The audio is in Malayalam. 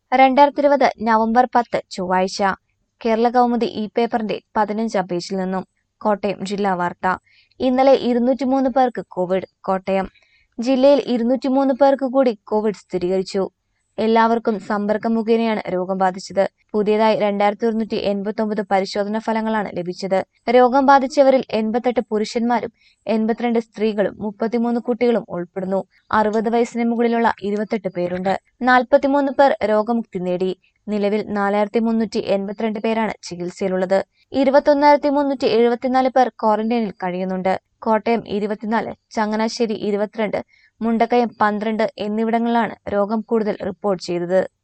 രണ്ടായിരത്തി ഇരുപത് നവംബർ പത്ത് ചൊവ്വാഴ്ച കേരള കൗമുദി ഇ പേപ്പറിന്റെ പതിനഞ്ചാം പേജിൽ നിന്നും കോട്ടയം ജില്ലാ വാർത്ത ഇന്നലെ ഇരുന്നൂറ്റിമൂന്ന് പേർക്ക് കോവിഡ് കോട്ടയം ജില്ലയിൽ ഇരുന്നൂറ്റിമൂന്ന് പേർക്ക് കൂടി കോവിഡ് സ്ഥിരീകരിച്ചു എല്ലാവർക്കും സമ്പർക്കം മുഖേനയാണ് രോഗം ബാധിച്ചത് പുതിയതായി രണ്ടായിരത്തി ഒരുന്നൂറ്റി എൺപത്തി ഒമ്പത് പരിശോധനാ ഫലങ്ങളാണ് ലഭിച്ചത് രോഗം ബാധിച്ചവരിൽ എൺപത്തെട്ട് പുരുഷന്മാരും എൺപത്തിരണ്ട് സ്ത്രീകളും മുപ്പത്തിമൂന്ന് കുട്ടികളും ഉൾപ്പെടുന്നു അറുപത് വയസ്സിന് മുകളിലുള്ള ഇരുപത്തെട്ട് പേരുണ്ട് നാൽപ്പത്തിമൂന്ന് പേർ രോഗമുക്തി നേടി നിലവിൽ നാലായിരത്തി മുന്നൂറ്റി എൺപത്തിരണ്ട് പേരാണ് ചികിത്സയിലുള്ളത് ഇരുപത്തൊന്നായിരത്തി മുന്നൂറ്റി എഴുപത്തിനാല് പേർ ക്വാറന്റൈനിൽ കഴിയുന്നുണ്ട് കോട്ടയം ഇരുപത്തിനാല് ചങ്ങനാശ്ശേരി ഇരുപത്തിരണ്ട് മുണ്ടക്കയം പന്ത്രണ്ട് എന്നിവിടങ്ങളിലാണ് രോഗം കൂടുതൽ റിപ്പോർട്ട് ചെയ്തത്